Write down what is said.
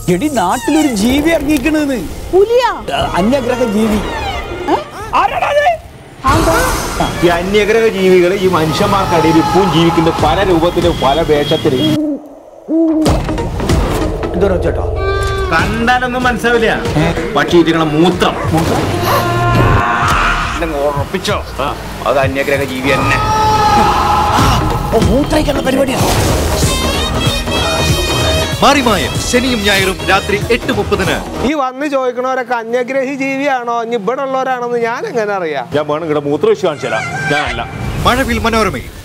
എടി നാട്ടിലൊരു ജീവി ഇറങ്ങിക്കണെന്ന് പുലിയാ അന്യഗ്രഹ ജീവി ആരാടാത്? ഈ അന്യഗ്രഹ ജീവികൾ ഈ മനുഷ്യന്മാർക്കിടയിൽ ഇപ്പവും ജീവിക്കുന്ന പല രൂപത്തിലും പല വേഷത്തിലും എന്തോ ചേട്ടാ കണ്ടാലൊന്നും മനസ്സിലാവില്ല പക്ഷേ ഇതിങ്ങളെ മൂത്രം ഇതങ്ങ് ഉറപ്പിച്ചോ അത് അന്യഗ്രഹ ജീവി തന്നെ ഓ മൂത്രയ്ക്കുള്ള പരിപാടിയാണ് മാറിമായം ശനിയും ഞായറും രാത്രി എട്ട് മുപ്പതിന് ഈ വന്ന് ചോദിക്കണവരൊക്കെ അന്യഗ്രഹി ജീവിയാണോ ഇനി ഇവിടെ ഉള്ളവരാണെന്ന് ഞാൻ എങ്ങനെ അറിയാം ഞാൻ വേണം ഇവിടെ മൂത്രം വെച്ച് കാണിച്ചു തരാം ഞാനല്ല മഴവിൽ മനോരമയിൽ